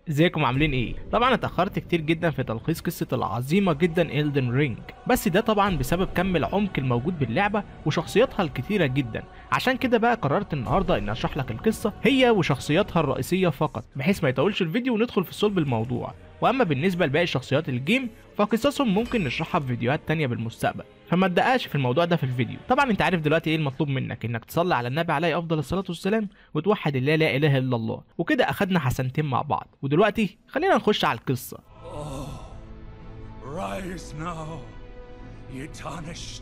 ازيكم عاملين ايه طبعا اتاخرت كتير جدا في تلخيص قصه العظيمه جدا إلدن رينج بس ده طبعا بسبب كم العمق الموجود باللعبه وشخصياتها الكتيره جدا عشان كده بقى قررت النهارده ان اشرح لك القصه هي وشخصياتها الرئيسيه فقط بحيث ما يطولش الفيديو وندخل في صلب الموضوع واما بالنسبه لباقي شخصيات الجيم فقصصهم ممكن نشرحها في فيديوهات تانية بالمستقبل فما تدققش في الموضوع ده في الفيديو طبعا انت عارف دلوقتي ايه المطلوب منك انك تصلي على النبي عليه افضل الصلاه والسلام وتوحد الله لا اله الا الله وكده اخدنا حسنتين مع بعض ودلوقتي خلينا نخش على القصه Rise now, ye tarnished,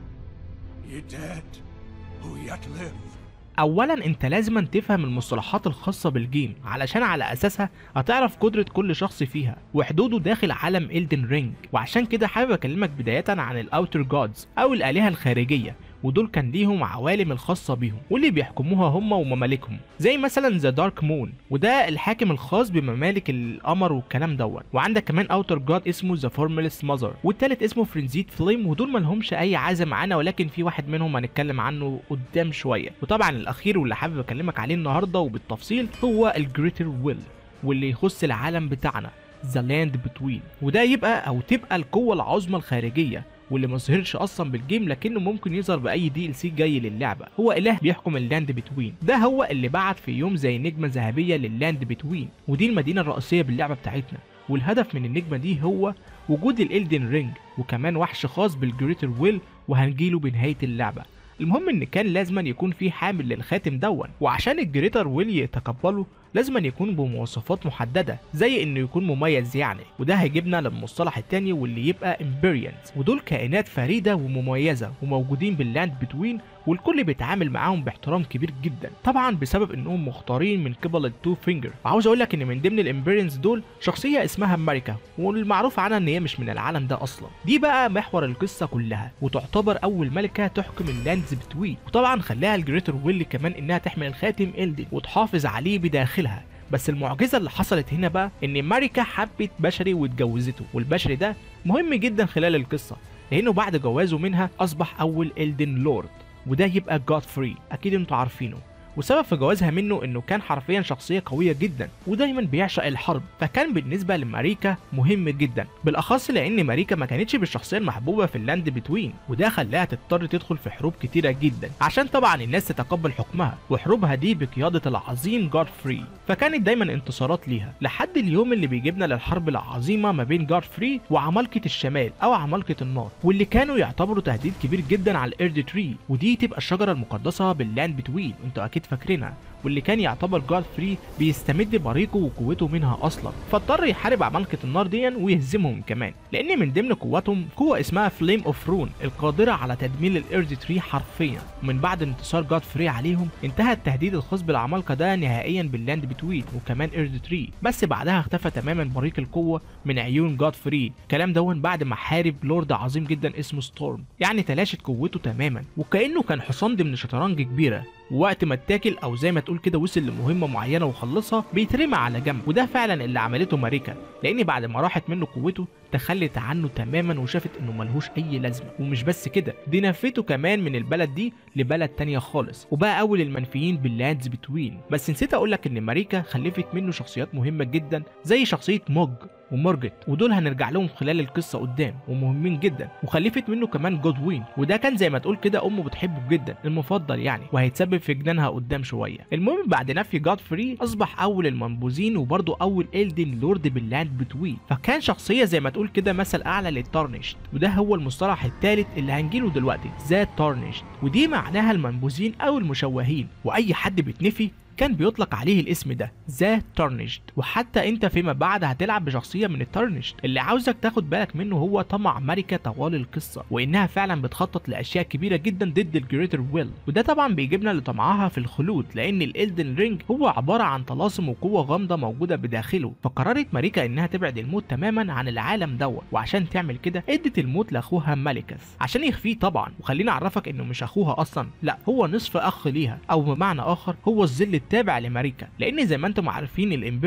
ye dead who yet live. اولا انت لازم تفهم المصطلحات الخاصة بالجيم علشان على اساسها هتعرف قدرة كل شخص فيها وحدوده داخل عالم إلدن رينج وعشان كده حابب اكلمك بداية عن الاوتر جودز او الالهة الخارجية ودول كان ليهم عوالم الخاصة بيهم واللي بيحكموها هم وممالكهم زي مثلا ذا دارك مون وده الحاكم الخاص بممالك القمر والكلام دوت وعندك كمان اوتر جاد اسمه ذا فورملس ماذر والتالت اسمه فرنزيت فليم ودول ملهمش اي عازة معانا ولكن في واحد منهم هنتكلم عنه قدام شوية وطبعا الاخير واللي حابب اكلمك عليه النهارده وبالتفصيل هو الجريتر ويل واللي يخص العالم بتاعنا ذا لاند بتوين وده يبقى او تبقى القوة العظمى الخارجية واللي ما ظهرش اصلا بالجيم لكنه ممكن يظهر باي دي ال سي جاي للعبه هو اله بيحكم اللاند بتوين ده هو اللي بعت في يوم زي نجمه ذهبيه لللاند بتوين ودي المدينه الرئيسيه باللعبه بتاعتنا والهدف من النجمه دي هو وجود الالدن رينج وكمان وحش خاص بالجريتر ويل وهنجيله بنهايه اللعبه المهم ان كان لازما يكون في حامل للخاتم دون وعشان الجريتر ويل يتقبله لازم يكون بمواصفات محدده زي انه يكون مميز يعني وده هيجيبنا للمصطلح التاني واللي يبقى امبيريانز ودول كائنات فريده ومميزه وموجودين باللاند بتوين والكل بيتعامل معاهم باحترام كبير جدا طبعا بسبب انهم مختارين من قبل التو فينجر وعاوز اقول لك ان من ضمن الامبيريانز دول شخصيه اسمها ماريكا والمعروف عنها ان هي مش من العالم ده اصلا دي بقى محور القصه كلها وتعتبر اول ملكه تحكم اللاندز بتوين وطبعا خلاها الجريتر ويل كمان انها تحمل الخاتم إلدن وتحافظ عليه بداخلها بس المعجزة اللي حصلت هنا بقى إن ماريكا حبت بشري واتجوزته والبشري ده مهم جدا خلال القصة لأنه بعد جوازه منها أصبح أول إلدن لورد وده يبقى جاد فري أكيد انتوا عارفينه وسبب في جوازها منه انه كان حرفيا شخصيه قويه جدا ودايما بيعشق الحرب فكان بالنسبه لماريكا مهم جدا بالاخص لان ماريكا ما كانتش بالشخصيه المحبوبه في اللاند بتوين وده خلاها تضطر تدخل في حروب كتيره جدا عشان طبعا الناس تتقبل حكمها وحروبها دي بقياده العظيم جاد فري فكانت دايما انتصارات ليها لحد اليوم اللي بيجيبنا للحرب العظيمه ما بين جاد فري وعمالقه الشمال او عمالقه النار واللي كانوا يعتبروا تهديد كبير جدا على الايرد تري ودي تبقى الشجره المقدسه باللاند بتوين انتوا اكيد فاكرينها واللي كان يعتبر جاد فري بيستمد بريقه وقوته منها اصلا فاضطر يحارب عمالقه النار دي ويهزمهم كمان لان من ضمن قواتهم قوه اسمها فليم اوف رون القادره على تدمير الارض تري حرفيا ومن بعد انتصار جاد فري عليهم انتهى التهديد الخاص بالعمالقه ده نهائيا باللاند بتوين وكمان ايرد تري بس بعدها اختفى تماما بريق القوه من عيون جاد فري الكلام دون بعد ما حارب لورد عظيم جدا اسمه ستورم يعني تلاشت قوته تماما وكانه كان حصان ضمن شطرنج كبيره ووقت ما اتاكل او زي ما تقول كده وصل لمهمه معينه وخلصها بيترمى على جنب وده فعلا اللي عملته ماريكا لان بعد ما راحت منه قوته تخلت عنه تماما وشافت انه ملهوش اي لازمه ومش بس كده دي نفته كمان من البلد دي لبلد تانية خالص وبقى اول المنفيين باللاندز بتوين بس نسيت اقول لك ان ماريكا خلفت منه شخصيات مهمه جدا زي شخصيه موج ومورجت ودول هنرجع لهم خلال القصه قدام ومهمين جدا وخلفت منه كمان جودوين وده كان زي ما تقول كده امه بتحبه جدا المفضل يعني وهيتسبب في جنانها قدام شويه المهم بعد نفي جاد فري اصبح اول المنبوذين وبرضه اول إلدن لورد باللاند بتوين فكان شخصيه زي ما تقول كده مثل اعلى للتارنشت وده هو المصطلح الثالث اللي هنجيله دلوقتي ذات تارنشت ودي معناها المنبوذين او المشوهين واي حد بيتنفي كان بيطلق عليه الاسم ده ذا تارنشد وحتى انت فيما بعد هتلعب بشخصيه من التارنشد اللي عاوزك تاخد بالك منه هو طمع ماريكا طوال القصه وانها فعلا بتخطط لاشياء كبيره جدا ضد الجريتر ويل وده طبعا بيجيبنا لطمعها في الخلود لان الالدن رينج هو عباره عن طلاسم وقوه غامضه موجوده بداخله فقررت ماريكا انها تبعد الموت تماما عن العالم دوت وعشان تعمل كده ادت الموت لاخوها مالكس عشان يخفيه طبعا وخليني اعرفك انه مش اخوها اصلا لا هو نصف اخ ليها او بمعنى اخر هو الظل التابع لماريكا لان زي ما انتم عارفين الامبريان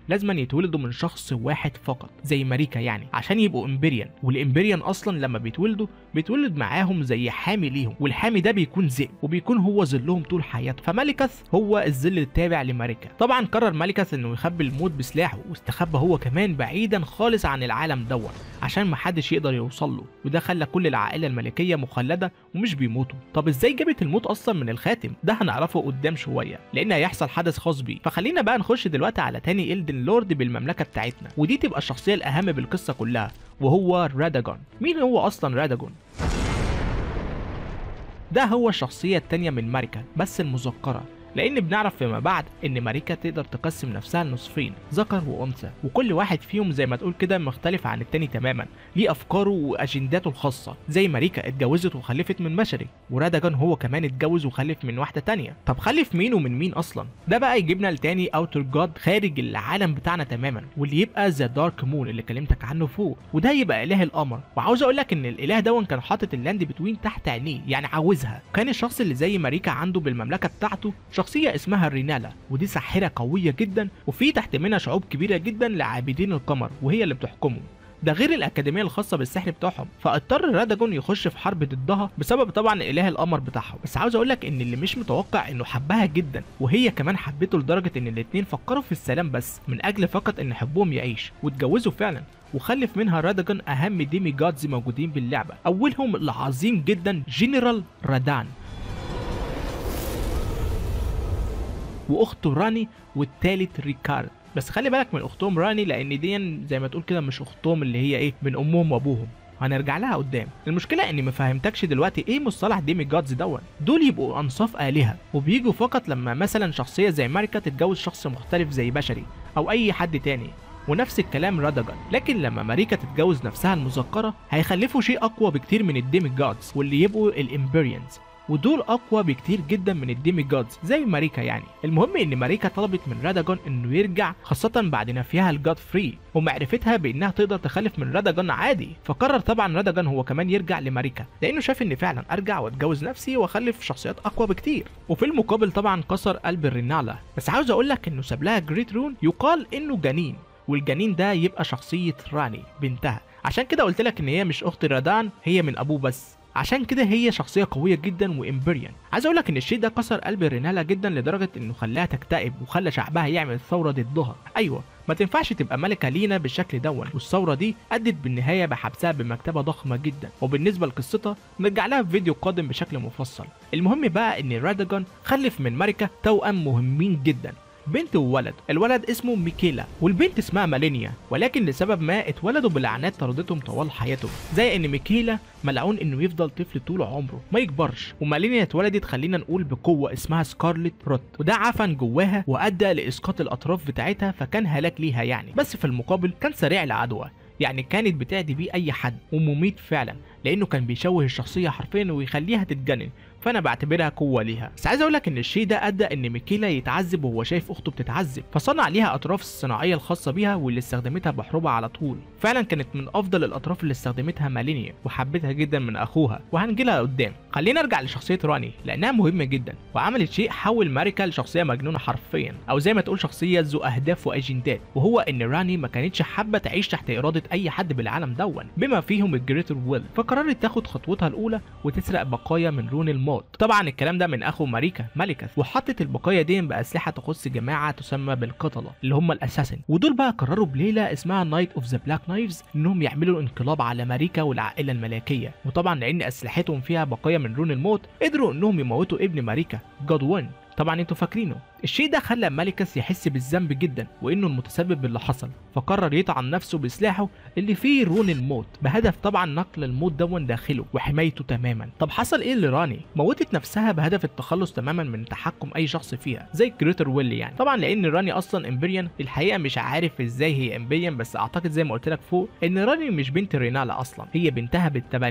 لازم يتولدوا من شخص واحد فقط زي ماريكا يعني عشان يبقوا امبريان والامبريان اصلا لما بيتولدوا بيتولد معاهم زي حامي ليهم والحامي ده بيكون ذئب وبيكون هو ظلهم طول حياته فمالكث هو الظل التابع لماريكا طبعا قرر مالكث انه يخبي الموت بسلاحه واستخبى هو كمان بعيدا خالص عن العالم دون عشان محدش يقدر يوصل له وده خلى كل العائله الملكيه مخلده ومش بيموتوا طب ازاي جابت الموت اصلا من الخاتم ده هنعرفه قدام شويه لان هيحصل حدث خاص بيه فخلينا بقى نخش دلوقتي على تاني إلدن لورد بالمملكه بتاعتنا ودي تبقى الشخصيه الاهم بالقصه كلها وهو راداجون مين هو اصلا راداجون ده هو الشخصية التانية من ماريكا بس المذكرة لأن بنعرف فيما بعد إن ماريكا تقدر تقسم نفسها لنصفين ذكر وأنثى وكل واحد فيهم زي ما تقول كده مختلف عن التاني تماما ليه أفكاره وأجنداته الخاصة زي ماريكا اتجوزت وخلفت من بشري وراداجون هو كمان اتجوز وخلف من واحدة تانية طب خلف مين ومن مين أصلا ده بقى يجيبنا لتاني أوتر جاد خارج العالم بتاعنا تماما واللي يبقى ذا دارك مون اللي كلمتك عنه فوق وده يبقى إله القمر وعاوز أقول لك إن الإله دون كان حاطط اللاند بتوين تحت عينيه يعني عاوزها كان الشخص اللي زي ماريكا عنده بالمملكة بتاعته شخصية اسمها رينالا ودي ساحرة قوية جدا وفي تحت منها شعوب كبيرة جدا لعابدين القمر وهي اللي بتحكمهم ده غير الأكاديمية الخاصة بالسحر بتاعهم فاضطر راداجون يخش في حرب ضدها بسبب طبعا إله القمر بتاعهم بس عاوز أقولك إن اللي مش متوقع إنه حبها جدا وهي كمان حبته لدرجة إن الاتنين فكروا في السلام بس من أجل فقط إن حبهم يعيش واتجوزوا فعلا وخلف منها راداجون أهم ديمي جادز موجودين باللعبة أولهم العظيم جدا جنرال رادان واخته راني والتالت ريكارد بس خلي بالك من اختهم راني لان دي زي ما تقول كده مش اختهم اللي هي ايه من امهم وابوهم هنرجع لها قدام المشكله اني ما فهمتكش دلوقتي ايه مصطلح ديمي جادز دون دول يبقوا انصاف الهه وبيجوا فقط لما مثلا شخصيه زي ماريكا تتجوز شخص مختلف زي بشري او اي حد تاني ونفس الكلام راداجون لكن لما ماريكا تتجوز نفسها المذكره هيخلفوا شيء اقوى بكتير من الديمي جادز واللي يبقوا الامبريانز ودول اقوى بكتير جدا من الديمي جادز زي ماريكا يعني المهم ان ماريكا طلبت من راداجون انه يرجع خاصه بعد نفيها الجاد فري ومعرفتها بانها تقدر تخلف من راداجون عادي فقرر طبعا راداجون هو كمان يرجع لماريكا لانه شاف ان فعلا ارجع واتجوز نفسي واخلف شخصيات اقوى بكتير وفي المقابل طبعا كسر قلب الرينالا بس عاوز اقول لك انه ساب لها جريت رون يقال انه جنين والجنين ده يبقى شخصيه راني بنتها عشان كده قلت لك ان هي مش اخت رادان هي من ابوه بس عشان كده هي شخصية قوية جدا وامبريان عايز اقول لك ان الشيء ده كسر قلب رينالا جدا لدرجة انه خلاها تكتئب وخلى شعبها يعمل ثورة ضدها ايوه ما تنفعش تبقى ملكة لينا بالشكل دون والثورة دي أدت بالنهاية بحبسها بمكتبة ضخمة جدا وبالنسبة لقصتها نرجع لها في فيديو قادم بشكل مفصل المهم بقى ان راداجون خلف من ماريكا توأم مهمين جدا بنت وولد الولد اسمه ميكيلا والبنت اسمها مالينيا ولكن لسبب ما اتولدوا بلعنات طردتهم طوال حياتهم زي ان ميكيلا ملعون انه يفضل طفل طول عمره ما يكبرش ومالينيا اتولدت خلينا نقول بقوه اسمها سكارلت روت وده عفن جواها وادى لاسقاط الاطراف بتاعتها فكان هلاك ليها يعني بس في المقابل كان سريع العدوى يعني كانت بتعدي بيه اي حد ومميت فعلا لانه كان بيشوه الشخصيه حرفيا ويخليها تتجنن فانا بعتبرها قوه ليها بس عايز اقول لك ان الشيء ده ادى ان ميكيلا يتعذب وهو شايف اخته بتتعذب فصنع ليها اطراف الصناعيه الخاصه بيها واللي استخدمتها بحروبها على طول فعلا كانت من افضل الاطراف اللي استخدمتها مالينيا وحبتها جدا من اخوها وهنجيلها قدام خلينا نرجع لشخصيه راني لانها مهمه جدا وعملت شيء حول ماريكا لشخصيه مجنونه حرفيا او زي ما تقول شخصيه ذو اهداف واجندات وهو ان راني ما كانتش حابه تعيش تحت اراده اي حد بالعالم دون بما فيهم الجريتر ويل فقررت تاخد خطوتها الاولى وتسرق بقايا من رون الموت طبعا الكلام ده من اخو ماريكا مالكث وحطت البقايا دي باسلحه تخص جماعه تسمى بالقتله اللي هم الاساسن ودول بقى قرروا بليله اسمها نايت اوف ذا بلاك نايفز انهم يعملوا انقلاب على ماريكا والعائله الملكيه وطبعا لان اسلحتهم فيها بقايا من رون الموت قدروا انهم يموتوا ابن ماريكا جادوين طبعا انتوا فاكرينه الشيء ده خلى مالكس يحس بالذنب جدا وانه المتسبب باللي حصل فقرر يطعن نفسه بسلاحه اللي فيه رون الموت بهدف طبعا نقل الموت دون داخله وحمايته تماما طب حصل ايه لراني موتت نفسها بهدف التخلص تماما من تحكم اي شخص فيها زي جريتر ويلي يعني طبعا لان راني اصلا امبريان الحقيقه مش عارف ازاي هي امبريان بس اعتقد زي ما قلت لك فوق ان راني مش بنت رينالا اصلا هي بنتها بالتبني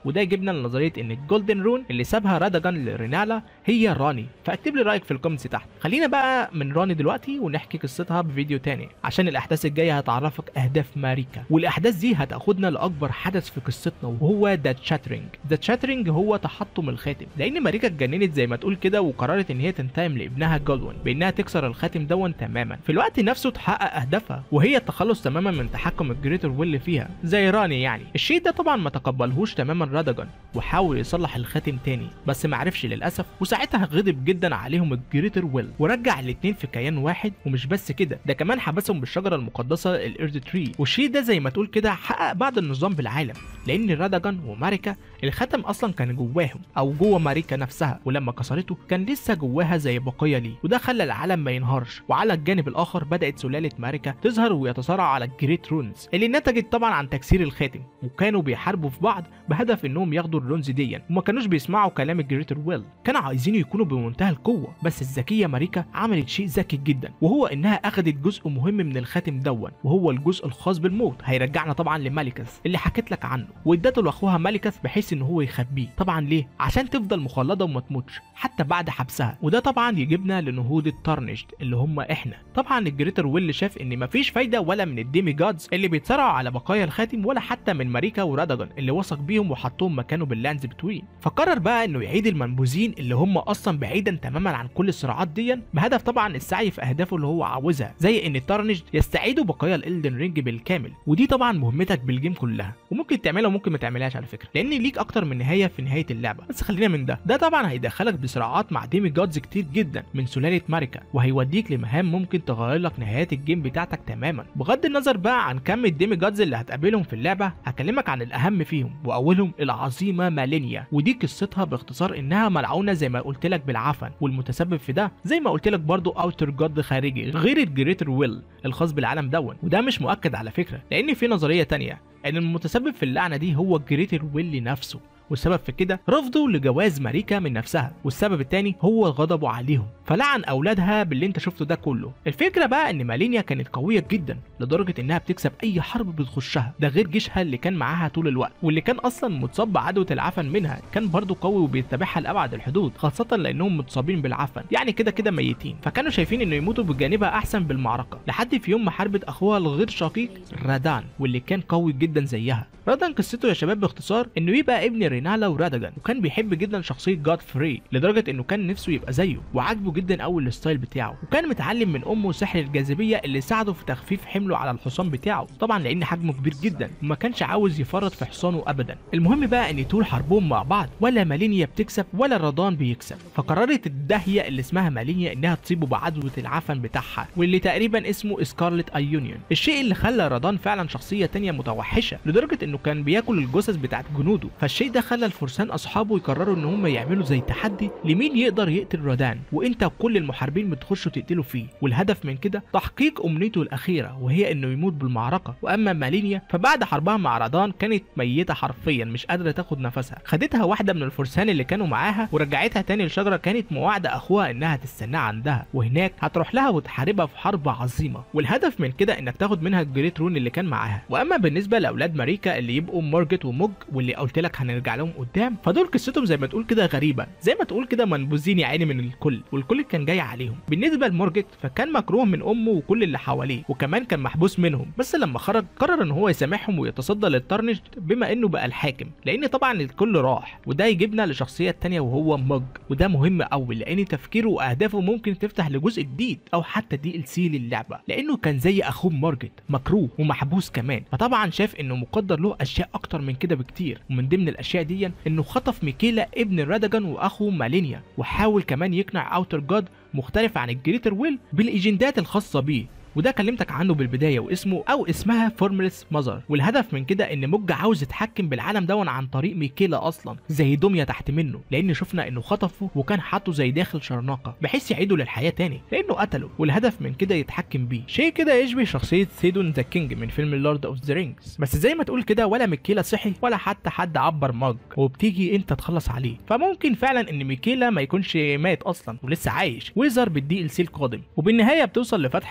وده يجيبنا لنظريه ان الجولدن رون اللي سابها راداجان لرينالا هي راني فاكتب لي رايك في الكومنتس تحت خلينا بقى من راني دلوقتي ونحكي قصتها بفيديو تاني عشان الاحداث الجايه هتعرفك اهداف ماريكا والاحداث دي هتاخدنا لاكبر حدث في قصتنا وهو ذا تشاترينج ذا تشاترينج هو تحطم الخاتم لان ماريكا اتجننت زي ما تقول كده وقررت ان هي تنتقم لابنها جولدون بانها تكسر الخاتم دون تماما في الوقت نفسه تحقق اهدافها وهي التخلص تماما من تحكم الجريتر ويل فيها زي راني يعني الشيء ده طبعا ما تقبلهوش تماما راداجون وحاول يصلح الخاتم تاني بس ما عرفش للاسف وساعتها غضب جدا عليهم الجريتر ويل ورجع الاتنين في كيان واحد ومش بس كده ده كمان حبسهم بالشجره المقدسه الارد تري والشيء ده زي ما تقول كده حقق بعض النظام بالعالم لان راداجون وماريكا الختم اصلا كان جواهم او جوه ماريكا نفسها ولما كسرته كان لسه جواها زي بقيه ليه وده خلى العالم ما ينهارش وعلى الجانب الاخر بدات سلاله ماريكا تظهر ويتصارع على الجريت رونز اللي نتجت طبعا عن تكسير الخاتم وكانوا بيحاربوا في بعض بهدف انهم ياخدوا الرونز ديا وما كانوش بيسمعوا كلام الجريتر ويل كانوا عايزين يكونوا بمنتهى القوه بس الذكيه ماريكا عملت شيء ذكي جدا وهو انها اخذت جزء مهم من الخاتم دون وهو الجزء الخاص بالموت هيرجعنا طبعا لماليكاس اللي حكيت لك عنه وادته لاخوها ماليكاس بحيث ان هو يخبيه طبعا ليه عشان تفضل مخلده وما تموتش حتى بعد حبسها وده طبعا يجيبنا لنهوض التارنشد اللي هم احنا طبعا الجريتر ويل شاف ان مفيش فايده ولا من الديمي جادز اللي بيتصارعوا على بقايا الخاتم ولا حتى من ماريكا وراداجون اللي وثق بيهم وحطهم مكانه باللاندز بتوين فقرر بقى انه يعيد المنبوذين اللي هم اصلا بعيدا تماما عن كل الصراعات دي بهدف طبعا السعي في اهدافه اللي هو عاوزها زي ان التارنشد يستعيدوا بقايا الالدن رينج بالكامل ودي طبعا مهمتك بالجيم كلها وممكن تعملها وممكن ما تعملهاش على فكره لان ليك اكتر من نهايه في نهايه اللعبه بس خلينا من ده ده طبعا هيدخلك بصراعات مع ديمي جادز كتير جدا من سلاله ماريكا وهيوديك لمهام ممكن تغير لك نهايات الجيم بتاعتك تماما بغض النظر بقى عن كم الديمي جادز اللي هتقابلهم في اللعبه هكلمك عن الاهم فيهم واولهم العظيمه مالينيا ودي قصتها باختصار انها ملعونه زي ما قلت لك بالعفن والمتسبب في ده زي ما قلت لك برضو اوتر جاد خارجي غير الجريتر ويل الخاص بالعالم دون وده مش مؤكد على فكره لان في نظريه تانية ان المتسبب في اللعنه دي هو الجريتر ويل نفسه والسبب في كده رفضه لجواز ماريكا من نفسها والسبب التاني هو غضبه عليهم فلعن اولادها باللي انت شفته ده كله الفكره بقى ان مالينيا كانت قويه جدا لدرجه انها بتكسب اي حرب بتخشها ده غير جيشها اللي كان معاها طول الوقت واللي كان اصلا متصاب بعدوى العفن منها كان برضه قوي وبيتبعها لابعد الحدود خاصه لانهم متصابين بالعفن يعني كده كده ميتين فكانوا شايفين انه يموتوا بجانبها احسن بالمعركه لحد في يوم ما حاربت اخوها الغير شقيق رادان واللي كان قوي جدا زيها رادان قصته يا شباب باختصار انه يبقى ابن رينالا وراداجان وكان بيحب جدا شخصيه جاد فري لدرجه انه كان نفسه يبقى زيه وعاجبه جدا قوي الستايل بتاعه وكان متعلم من امه سحر الجاذبيه اللي ساعده في تخفيف حمله على الحصان بتاعه طبعا لان حجمه كبير جدا وما كانش عاوز يفرط في حصانه ابدا المهم بقى ان طول حربهم مع بعض ولا مالينيا بتكسب ولا رادان بيكسب فقررت الداهيه اللي اسمها مالينيا انها تصيبه بعدوى العفن بتاعها واللي تقريبا اسمه سكارلت ايونيون الشيء اللي خلى رادان فعلا شخصيه تانية متوحشه لدرجه انه كان بياكل الجثث بتاعت جنوده فالشيء ده خلى الفرسان اصحابه يقرروا ان هم يعملوا زي تحدي لمين يقدر يقتل رادان وانت وكل المحاربين بتخشوا تقتلوا فيه والهدف من كده تحقيق امنيته الاخيره وهي انه يموت بالمعركه واما مالينيا فبعد حربها مع رادان كانت ميته حرفيا مش قادره تاخد نفسها خدتها واحده من الفرسان اللي كانوا معاها ورجعتها تاني للشجره كانت مواعده اخوها انها تستناه عندها وهناك هتروح لها وتحاربها في حرب عظيمه والهدف من كده انك تاخد منها الجريت رون اللي كان معاها واما بالنسبه لاولاد ماريكا اللي يبقوا مورجت وموج واللي قلت لك هنرجع لهم قدام فدول قصتهم زي ما تقول كده غريبه زي ما تقول كده منبوذين يا عيني من الكل والكل كان جاي عليهم بالنسبه لمورجت فكان مكروه من امه وكل اللي حواليه وكمان كان محبوس منهم بس لما خرج قرر ان هو يسامحهم ويتصدى للترنج بما انه بقى الحاكم لان طبعا الكل راح وده يجيبنا لشخصيه تانية وهو موج وده مهم قوي لان تفكيره واهدافه ممكن تفتح لجزء جديد او حتى دي ال سي للعبه لانه كان زي اخوه مورجت مكروه ومحبوس كمان فطبعا شاف انه مقدر له اشياء اكتر من كده بكتير ومن ضمن الاشياء دي انه خطف ميكيلا ابن راداجان واخوه مالينيا وحاول كمان يقنع اوتر جاد مختلف عن الجريتر ويل بالايجندات الخاصه بيه وده كلمتك عنه بالبدايه واسمه او اسمها فورملس ماذر والهدف من كده ان موج عاوز يتحكم بالعالم دون عن طريق ميكيلا اصلا زي دميه تحت منه لان شفنا انه خطفه وكان حاطه زي داخل شرناقه بحيث يعيده للحياه تاني لانه قتله والهدف من كده يتحكم بيه شيء كده يشبه شخصيه ثيدون ذا كينج من فيلم اللورد اوف ذا رينجز بس زي ما تقول كده ولا ميكيلا صحي ولا حتى حد عبر موج وبتيجي انت تخلص عليه فممكن فعلا ان ميكيلا ما يكونش مات اصلا ولسه عايش ويظهر بالدي ال سي القادم وبالنهايه بتوصل لفتح الارد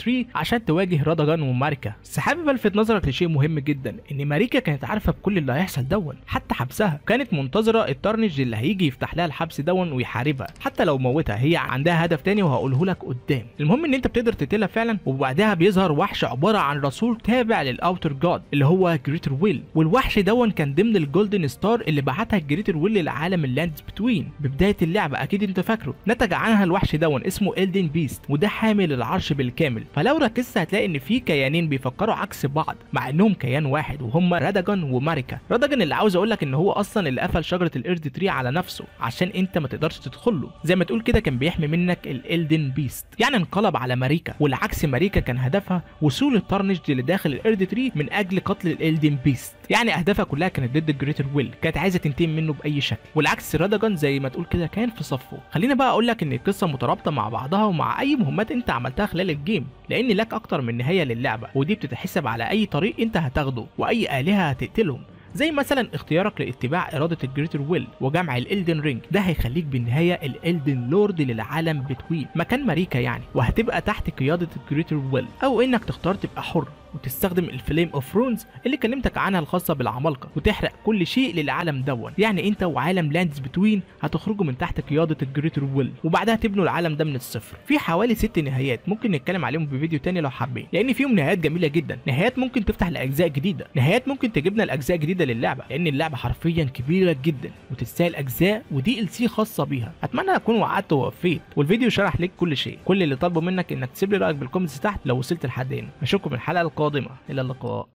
3 عشان تواجه راداجان وماريكا بس حابب الفت نظرك لشيء مهم جدا ان ماريكا كانت عارفه بكل اللي هيحصل دون حتى حبسها كانت منتظره الترنج اللي هيجي يفتح لها الحبس دون ويحاربها حتى لو موتها هي عندها هدف تاني وهقوله لك قدام المهم ان انت بتقدر تقتلها فعلا وبعدها بيظهر وحش عباره عن رسول تابع للاوتر جاد اللي هو جريتر ويل والوحش دون كان ضمن الجولدن ستار اللي بعتها جريتر ويل لعالم اللاندز بتوين ببدايه اللعبه اكيد انت فاكره نتج عنها الوحش دون اسمه إلدين بيست وده حامل العرش بالكامل فلو ركزت هتلاقي ان في كيانين بيفكروا عكس بعض مع انهم كيان واحد وهم راداجون وماريكا راداجون اللي عاوز اقول لك ان هو اصلا اللي قفل شجره الارد تري على نفسه عشان انت ما تقدرش تدخل له زي ما تقول كده كان بيحمي منك الإلدن بيست يعني انقلب على ماريكا والعكس ماريكا كان هدفها وصول الترنج اللي داخل الارد تري من اجل قتل الإلدن بيست يعني اهدافها كلها كانت ضد الجريتر ويل كانت عايزه تنتقم منه باي شكل والعكس راداجون زي ما تقول كده كان في صفه خليني بقى اقول لك ان القصه مترابطه مع بعضها ومع اي مهمات انت عملتها خلال الجيم لان لك اكتر من نهايه للعبه ودي بتتحسب على اي طريق انت هتاخده واي الهه هتقتلهم زي مثلا اختيارك لاتباع اراده الجريتر ويل وجمع الالدن رينج ده هيخليك بالنهايه الالدن لورد للعالم بتوين مكان ماريكا يعني وهتبقى تحت قياده الجريتر ويل او انك تختار تبقى حر وتستخدم الفليم اوف رونز اللي كلمتك عنها الخاصه بالعمالقه وتحرق كل شيء للعالم دون يعني انت وعالم لاندز بتوين هتخرجوا من تحت قياده الجريتر ويل وبعدها تبنوا العالم ده من الصفر في حوالي ست نهايات ممكن نتكلم عليهم في فيديو تاني لو حابين لان فيهم نهايات جميله جدا نهايات ممكن تفتح لاجزاء جديده نهايات ممكن تجيبنا لاجزاء جديده للعبه لان اللعبه حرفيا كبيره جدا وتستاهل اجزاء ودي ال سي خاصه بيها اتمنى اكون وعدت ووفيت والفيديو شرح لك كل شيء كل اللي طالبه منك انك تسيب لي رايك بالكومنتس تحت لو وصلت لحد هنا اشوفكم الحلقه القادمه الى اللقاء